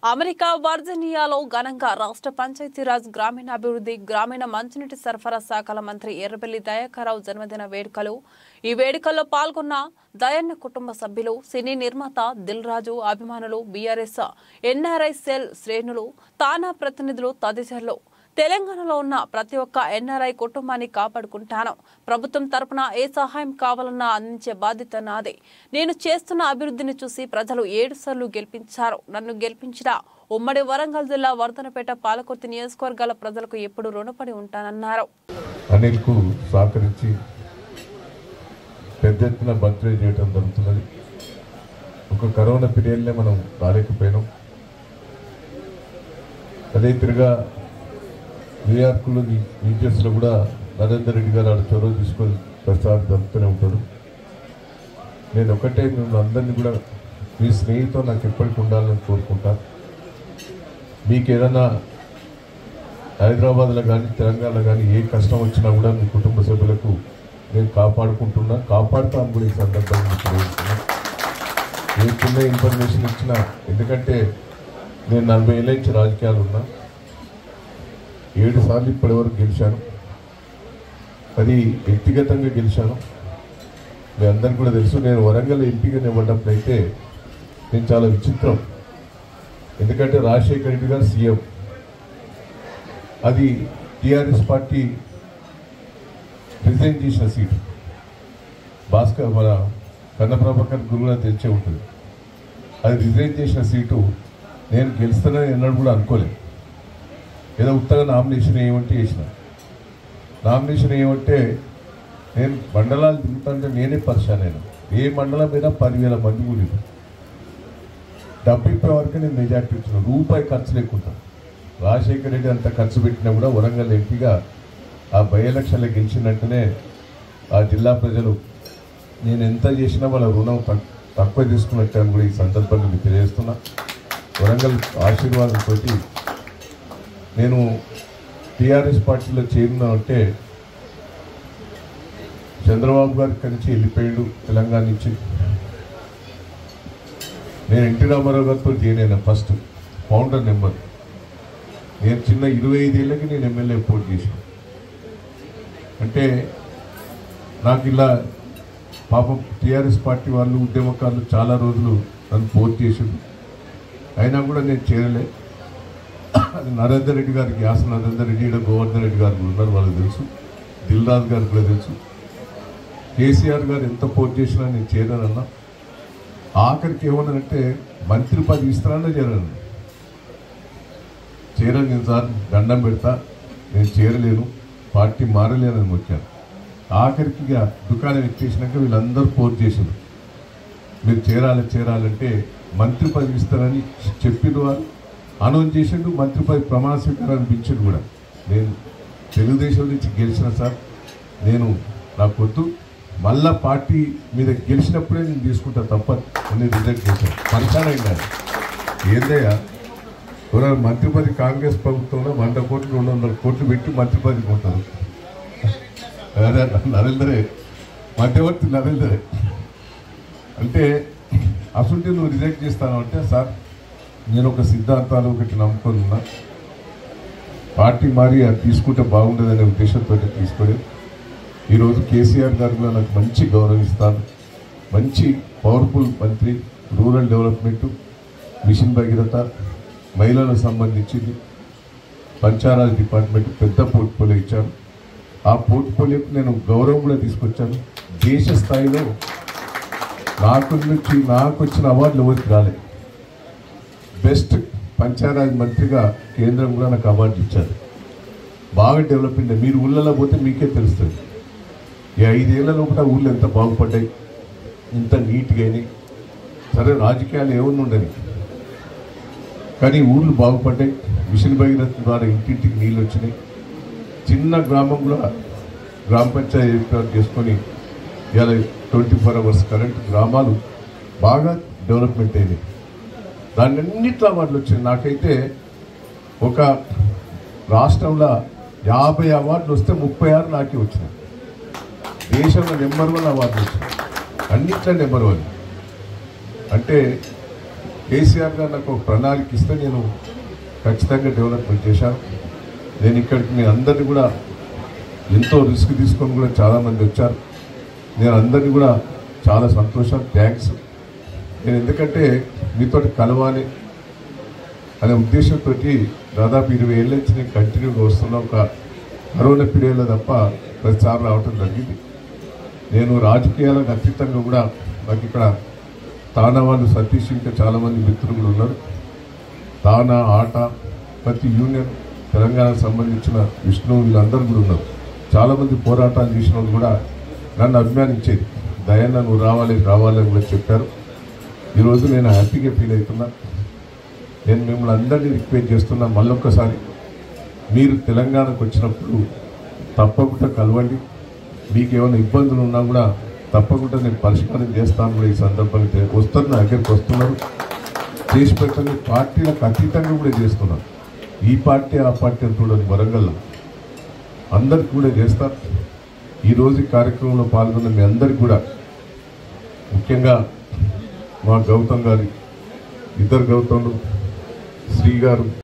America వర్జీనియాలో ఘనంగా రాష్ట్ర పంచాయతీరాజ్ గ్రామీణాభివృద్ధి గ్రామీణ మంచినీటి సరఫరా శాఖల మంత్రి ఎర్రబెల్లి దయాకరావు జన్మదిన వేడుకలు ఈ వేడుకల్లో పాల్గొన్న దయన్న కుటుంబ సభ్యులు సినీ నిర్మాత దిల్ రాజు అభిమానులు బీఆర్ఎస్ ఎన్ఆర్ఐ సెల్ శ్రేణులు తానా ప్రతినిధులు తదితరులు తెలంగాణలో ఉన్న ప్రతి ఒక్క ఎన్ఆర్ఐ కుటుంబాన్ని కాపాడుకుంటాను ప్రభుత్వం తరపున ఏ సహాయం కావాలన్నా అందించే బాధ్యత నాదే నేను చేస్తున్న అభివృద్ధిని చూసి ప్రజలు ఏడు సార్లు గెలిపించారు నన్ను గెలిపించిన ఉమ్మడి వరంగల్ జిల్లా వర్ధనపేట పాలకుర్తి నియోజకవర్గాల ప్రజలకు ఎప్పుడు రుణపడి ఉంటానన్నారు అనిల్కు సహకరించి పెద్ద ఎత్తున బర్త్డే చేయడం జరుగుతున్నది ఒక కరోనా పీరియడ్లే మనం రాలేకపోయినాం అదే తిరిగా న్యూయార్క్లో న్యూజెర్సీలో కూడా నరేందర్ రెడ్డి గారు ఆడ చొరవ తీసుకొని ప్రచారం జరుపుతూనే ఉంటాడు నేను ఒకటే మిమ్మల్ని అందరినీ కూడా మీ స్నేహితులు నాకు ఎప్పటికి ఉండాలని కోరుకుంటాను మీకు ఏదైనా హైదరాబాద్లో కానీ తెలంగాణలో కానీ ఏ కష్టం వచ్చినా కూడా మీ కుటుంబ సభ్యులకు నేను కాపాడుకుంటున్నా కాపాడుతాను కూడా ఈ సందర్భంగా మీకు తెలియజేస్తున్నా. ఏ చిన్న ఇన్ఫర్మేషన్ ఇచ్చినా ఎందుకంటే నేను నలభై ఏళ్ళ నుంచి రాజకీయాలు ఉన్నా ఏడు సార్లు ఇప్పటివరకు గెలిచాను అది వ్యక్తిగతంగా గెలిచాను మీ అందరికీ కూడా తెలుసు నేను వరంగల్ ఎంపీగా నివ్వడప్పుడు అయితే నేను చాలా విచిత్రం ఎందుకంటే రాజశేఖర రెడ్డి గారు సీఎం అది టిఆర్ఎస్ పార్టీ రిజైన్ చేసిన సీటు భాస్కర్ మన కన్నప్రభాకర్ గురువుగా తెచ్చే ఉంటుంది అది రిజైన్ చేసిన సీటు నేను గెలుస్తానని ఎన్నడూ కూడా అనుకోలేదు ఏదో ఉత్తగా నామినేషన్ ఏమంటే వేసిన నామినేషన్ ఏమంటే నేను మండలాలు తిరుగుతుంటే నేనే పరిశాన్ అయినా ఏ మండలం మీద పదివేల మంది కూడా డబ్బు ఇప్పటి వరకు నేను మెజార్టీ ఇచ్చిన రూపాయి ఖర్చు లేకుండా రాజశేఖర రెడ్డి అంత ఖర్చు పెట్టినా కూడా వరంగల్ ఎంపీగా ఆ బై ఎలక్షన్లో గెలిచినట్టునే ఆ జిల్లా ప్రజలు నేను ఎంత చేసినా వాళ్ళ రుణం తక్- తక్కువ తీసుకున్నట్టు అని కూడా ఈ సందర్భంగా మీకు తెలియజేస్తున్నా వరంగల్ ఆశీర్వాదంతో నేను టీఆర్ఎస్ పార్టీలో చేరినానంటే చంద్రబాబు గారి నుంచి వెళ్ళిపోయాడు తెలంగాణ నుంచి నేను ఎన్టీ రామారావు గారితో జాయిన్ అయినా ఫస్ట్ ఫౌండర్ నెంబర్ నేను చిన్న ఇరవై ఐదేళ్ళకి నేను ఎమ్మెల్యే పోటీ చేశాను అంటే నాకు ఇలా పాపం టీఆర్ఎస్ పార్టీ వాళ్ళు ఉద్యమకారులు చాలా రోజులు నన్ను పోటీ చేసిండు అయినా కూడా నేను చేరలే అది నరేందర్ రెడ్డి గారికి యాస నరేందర్ రెడ్డి ఈడ గోవర్ధన్ రెడ్డి గారు కూడా ఉన్నారు వాళ్ళకి తెలుసు దిల్ రాజు గారికి కూడా తెలుసు కేసీఆర్ గారు ఎంత పోటీ చేసినా నేను చేరానన్నా ఆఖరికి ఏమన్నానంటే మంత్రి పది ఇస్తానన్నా చేరాను చేరను నేను సార్ దండం పెడతా నేను చేరలేను పార్టీ మారలేనని వచ్చాను ఆఖరికి ఇక దుకాణం ఎక్కేసినాక వీళ్ళందరూ పోటీ చేసిండు మీరు చేరాలి చేరాలంటే మంత్రి పదవి ఇస్తారని చెప్పిన వారు అనౌన్స్ చేసిండు మంత్రి పదవి ప్రమాణ స్వీకారాన్ని ఇచ్చిండు కూడా నేను తెలుగుదేశం నుంచి గెలిచిన సార్ నేను నాకు వద్దు మళ్ళా పార్టీ మీద గెలిచినప్పుడే నేను తీసుకుంటా తప్ప నేను రిజెక్ట్ చేశాను పరిశాన్ అయింది ఏందయ్యా ఎవరైనా మంత్రి పదవి కాంగ్రెస్ ప్రభుత్వంలో వంద కోట్లు రెండు వందల కోట్లు పెట్టి మంత్రి పదవి కొంటారు అదే నరేందరే మధ్యవర్తి నరేందరే అంటే అసలు నువ్వు రిజెక్ట్ చేస్తాను అంటే సార్ నేను ఒక సిద్ధాంతాలు ఒకటి నమ్ముకొని ఉన్నా పార్టీ మారి అది తీసుకుంటే బాగుండదనే ఉద్దేశంతో తీసుకొని ఈరోజు కేసీఆర్ గారు కూడా నాకు మంచి గౌరవిస్తాను మంచి పవర్ఫుల్ మంత్రి రూరల్ డెవలప్మెంట్ మిషన్ భగీరథ మహిళలకు సంబంధించింది పంచారాజ్ డిపార్ట్మెంట్ పెద్ద పోర్ట్ఫోలియో ఇచ్చాను ఆ పోర్ట్ఫోలియోకి నేను గౌరవం కూడా తీసుకొచ్చాను దేశ స్థాయిలో నాకు నుంచి నాకు వచ్చిన అవార్డులు ఎవరికి రాలేదు బెస్ట్ పంచాయరాజ్ మంత్రిగా కేంద్రం కూడా నాకు అవార్డు ఇచ్చారు బాగా డెవలప్ అయింది మీరు ఊళ్ళలో పోతే మీకే తెలుస్తుంది ఈ ఐదేళ్లలో కూడా ఊళ్ళో ఎంత బాగుపడ్డాయి ఇంత నీట్గా అయినాయి సరే రాజకీయాలు ఏమన్నా ఉండని కానీ ఊళ్ళు బాగుపడ్డాయి మిషన్ భగీరథ ద్వారా ఇంటింటికి నీళ్ళు వచ్చినాయి చిన్న గ్రామం కూడా గ్రామ పంచాయతీ ఏర్పాటు చేసుకొని ఇలా ట్వంటీ ఫోర్ అవర్స్ కరెంట్ గ్రామాలు బాగా డెవలప్మెంట్ అయినాయి దాన్ని అన్నిట్లో అవార్డులు వచ్చినాయి నాకైతే ఒక రాష్ట్రంలో యాభై అవార్డులు వస్తే ముప్పై ఆరు నాకే వచ్చినాయి దేశంలో నెంబర్ వన్ అవార్డులు వచ్చినాయి అన్నిట్లో నెంబర్ వన్ అంటే కేసీఆర్ గారు నాకు ఒక ప్రణాళిక ఇస్తే నేను ఖచ్చితంగా డెవలప్మెంట్ చేశాను నేను ఇక్కడికి మీ అందరినీ కూడా ఎంతో రిస్క్ తీసుకొని కూడా చాలామంది వచ్చారు నేను అందరినీ కూడా చాలా సంతోషం థ్యాంక్స్ నేను ఎందుకంటే మీతో కలవాలి అనే ఉద్దేశంతో దాదాపు ఇరవై ఏళ్ళ నుంచి నేను కంటిన్యూగా వస్తున్నా ఒక కరోనా పీరియడ్లో తప్ప ప్రతిసారి రావటం జరిగింది నేను రాజకీయాలకు అతీతంగా కూడా నాకు ఇక్కడ తానా వాళ్ళు సతీష్ ఇంకా చాలామంది మిత్రులు కూడా ఉన్నారు తానా ఆట ప్రతి యూనియన్ తెలంగాణకు సంబంధించిన విష్ణు వీళ్ళందరూ కూడా ఉన్నారు చాలామంది పోరాటాలు చేసిన వాళ్ళు కూడా నన్ను అభిమానించేది దయన్న నువ్వు రావాలి రావాలి అని కూడా చెప్పారు ఈరోజు నేను హ్యాపీగా ఫీల్ అవుతున్నా నేను మిమ్మల్ని అందరినీ రిక్వెస్ట్ చేస్తున్నా మళ్ళొక్కసారి మీరు తెలంగాణకు వచ్చినప్పుడు తప్పకుండా కలవండి మీకు ఏమైనా ఇబ్బందులు ఉన్నా కూడా తప్పకుండా నేను పరిష్కారం చేస్తాను కూడా ఈ సందర్భంగా తె- వస్తారు నా దగ్గరికి వస్తున్నారు చేసి పెట్టండి పార్టీలకు అతీతంగా కూడా చేస్తున్నాను ఈ పార్టీ ఆ పార్టీ అని చూడండి వరంగల్లో అందరికి కూడా చేస్తారు ఈరోజు ఈ కార్యక్రమంలో పాల్గొన్న మీ అందరికి కూడా ముఖ్యంగా మా గౌతమ్ గారి ఇద్దరు గౌతమ్లు శ్రీ గారు